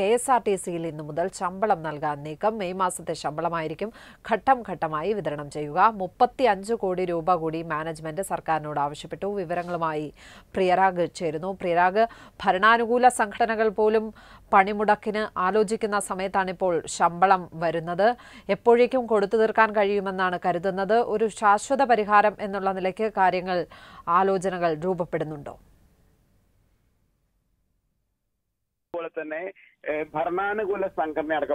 K S R T സിയിൽ ഇന്നു മുതൽ ശമ്പളം നൽകാൻ നീക്കം മെയ് മാസത്തെ ശമ്പളമായിരിക്കും ഘട്ടം ഘട്ടമായി വിതരണം ചെയ്യുക മുപ്പത്തി അഞ്ച് കോടി രൂപ കൂടി മാനേജ്മെന്റ് സർക്കാരിനോട് ആവശ്യപ്പെട്ടു വിവരങ്ങളുമായി പ്രിയരാഗ് ചേരുന്നു പ്രിയരാഗ് ഭരണാനുകൂല സംഘടനകൾ പോലും പണിമുടക്കിന് ആലോചിക്കുന്ന സമയത്താണിപ്പോൾ ശമ്പളം വരുന്നത് എപ്പോഴേക്കും കൊടുത്തു തീർക്കാൻ കഴിയുമെന്നാണ് കരുതുന്നത് ഒരു ശാശ്വത പരിഹാരം എന്നുള്ള നിലയ്ക്ക് കാര്യങ്ങൾ ആലോചനകൾ രൂപപ്പെടുന്നുണ്ടോ അതുപോലെ തന്നെ ഏഹ്, ഭരണാനുകൂല സംഘടന അടക്കം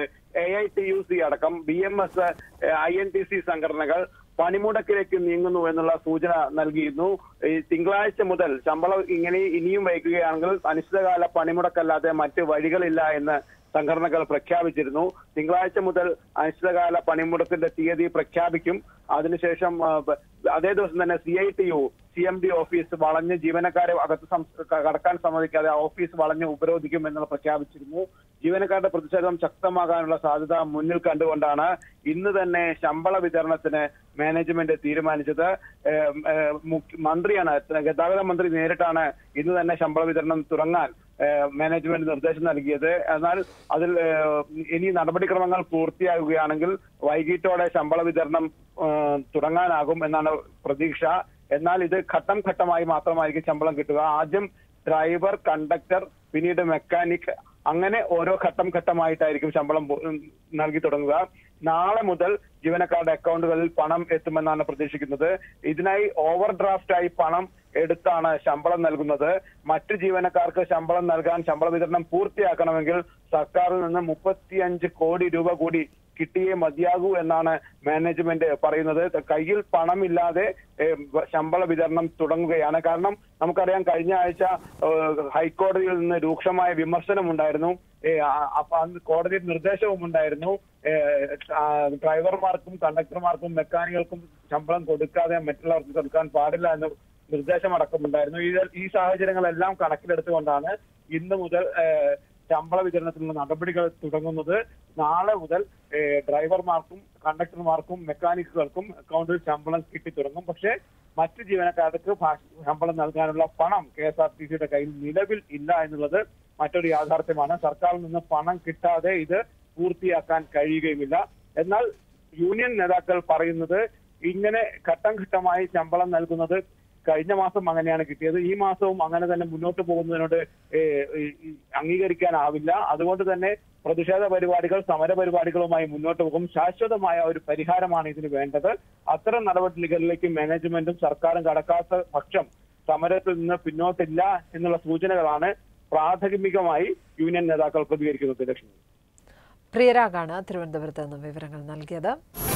A I T U C അടക്കം B M S I N T U സംഘടനകൾ പണിമുടക്കിലേക്ക് നീങ്ങുന്നു എന്നുള്ള സൂചന നൽകിയിരുന്നു ഈ തിങ്കളാഴ്ച മുതൽ ശമ്പളം ഇങ്ങനെ ഇനിയും വൈകുകയാണെങ്കിൽ അനിശ്ചിതകാല പണിമുടക്കല്ലാതെ മറ്റ് വഴികളില്ല എന്ന് സംഘടനകൾ പ്രഖ്യാപിച്ചിരുന്നു തിങ്കളാഴ്ച മുതൽ അനിശ്ചിതകാല പണിമുടക്കിന്റെ തീയതി പ്രഖ്യാപിക്കും അതിനുശേഷം ആ, ബ- അതേ ദിവസം തന്നെ C I T U C M D office വളഞ്ഞ് ജീവനക്കാരെ അകത്ത് സം- ക- കടക്കാൻ സമ്മതിക്കാതെ ആ ഓഫീസ് വളഞ്ഞ് ഉപരോധിക്കും എന്നുള്ള പ്രഖ്യാപിച്ചിരുന്നു ജീവനക്കാരുടെ പ്രതിഷേധം ശക്തമാകാനുള്ള സാധ്യത മുന്നിൽ കണ്ടുകൊണ്ടാണ് ഇന്ന് തന്നെ ശമ്പള വിതരണത്തിന് മാനേജ്മെന്റ് തീരുമാനിച്ചത് ഏഹ്, ഏഹ്, മുഖ്യ- മന്ത്രിയാണ് ഗതാഗത മന്ത്രി നേരിട്ടാണ് ഇന്ന് തന്നെ ശമ്പള വിതരണം തുടങ്ങാൻ ഏഹ്, മാനേജ്മെന്റ് നിർദ്ദേശം നൽകിയത് എന്നാൽ അതിൽ ഏഹ്, ഇനി നടപടിക്രമങ്ങൾ പൂർത്തിയാകുകയാണെങ്കിൽ വൈകിട്ടോടെ ശമ്പള വിതരണം ഏഹ്, തുടങ്ങാനാകും എന്നാണ് പ്രതീക്ഷ എന്നാൽ ഇത് ഘട്ടം ഘട്ടമായി മാത്രമായിരിക്കും ശമ്പളം കിട്ടുക ആദ്യം ഡ്രൈവർ കണ്ടക്ടർ പിന്നീട് മെക്കാനിക് അങ്ങനെ ഓരോ ഘട്ടം ഘട്ടമായിട്ടായിരിക്കും ശമ്പളം പോ- ഉം, നൽകി തുടങ്ങുക നാളെ മുതൽ ജീവനക്കാരുടെ അക്കൗണ്ടുകളിൽ പണം എത്തുമെന്നാണ് പ്രതീക്ഷിക്കുന്നത് ഇതിനായി ഓവർ ഡ്രാഫ്റ്റായി പണം എടുത്താണ് ശമ്പളം നൽകുന്നത് മറ്റു ജീവനക്കാർക്ക് ശമ്പളം നൽകാൻ ശമ്പള വിതരണം പൂർത്തിയാക്കണമെങ്കിൽ സർക്കാരിൽ നിന്ന് മുപ്പത്തിയഞ്ച് കോടി രൂപ കൂടി കിട്ടിയേ മതിയാകൂ എന്നാണ് മാനേജ്മെന്റ് പറയുന്നത് കയ്യിൽ പണമില്ലാതെ ഏഹ്, ശമ്പള വിതരണം തുടങ്ങുകയാണ് കാരണം നമുക്കറിയാം കഴിഞ്ഞ ആഴ്ച ഏഹ്, ഹൈക്കോടതിയിൽ നിന്ന് രൂക്ഷമായ വിമർശനം ഉണ്ടായിരുന്നു ഏഹ്, ആ- അപ്പൊ അന്ന് കോടതി നിർദ്ദേശവും ഉണ്ടായിരുന്നു ഏഹ്, ആ, ഡ്രൈവർമാർക്കും കണ്ടക്ടർമാർക്കും മെക്കാനികൾക്കും ശമ്പളം കൊടുക്കാതെ മറ്റുള്ളവർക്ക് കൊടുക്കാൻ പാടില്ല എന്ന് നിർദ്ദേശമടക്കമുണ്ടായിരുന്നു ഈ ഈ സാഹചര്യങ്ങളെല്ലാം കണക്കിലെടുത്തുകൊണ്ടാണ് ഇന്ന് മുതൽ ഏഹ്, ശമ്പള വിതരണത്തിനുള്ള നടപടികൾ തുടങ്ങുന്നത് നാളെ മുതൽ ഏഹ്, ഡ്രൈവർമാർക്കും കണ്ടക്ടർമാർക്കും മെക്കാനിക്കുകൾക്കും അക്കൗണ്ടിൽ ശമ്പളം കിട്ടി തുടങ്ങും പക്ഷേ മറ്റു ജീവനക്കാർക്ക് ഭാ- ശമ്പളം നൽകാനുള്ള പണം കെ എസ് ആർ ടി സിയുടെ കയ്യിൽ നിലവിൽ ഇല്ല എന്നുള്ളത് മറ്റൊരു യാഥാർത്ഥ്യമാണ് സർക്കാരിൽ നിന്ന് പണം കിട്ടാതെ ഇത് പൂർത്തിയാക്കാൻ കഴിയുകയുമില്ല എന്നാൽ യൂണിയൻ നേതാക്കൾ പറയുന്നത് ഇങ്ങനെ ഘട്ടം ഘട്ടമായി ശമ്പളം നൽകുന്നത് കഴിഞ്ഞ മാസം അങ്ങനെയാണ് കിട്ടിയത് ഈ മാസവും അങ്ങനെ തന്നെ മുന്നോട്ട് പോകുന്നതിനോട് ഏഹ്, ഈ- ഈ അംഗീകരിക്കാനാവില്ല അതുകൊണ്ട് തന്നെ പ്രതിഷേധ പരിപാടികൾ സമര പരിപാടികളുമായി മുന്നോട്ട് പോകും ശാശ്വതമായ ഒരു പരിഹാരമാണ് ഇതിന് വേണ്ടത് അത്തരം നടപടികളിലേക്ക് മാനേജ്മെന്റും സർക്കാരും കടക്കാത്ത പക്ഷം സമരത്തിൽ നിന്ന് പിന്നോട്ടില്ല എന്നുള്ള സൂചനകളാണ് പ്രാഥമികമായി യൂണിയൻ നേതാക്കൾ പ്രതികരിക്കുന്നത് ലക്ഷ്മി പ്രിയരാഗാണ് തിരുവനന്തപുരത്ത് നിന്ന് വിവരങ്ങൾ നൽകിയത്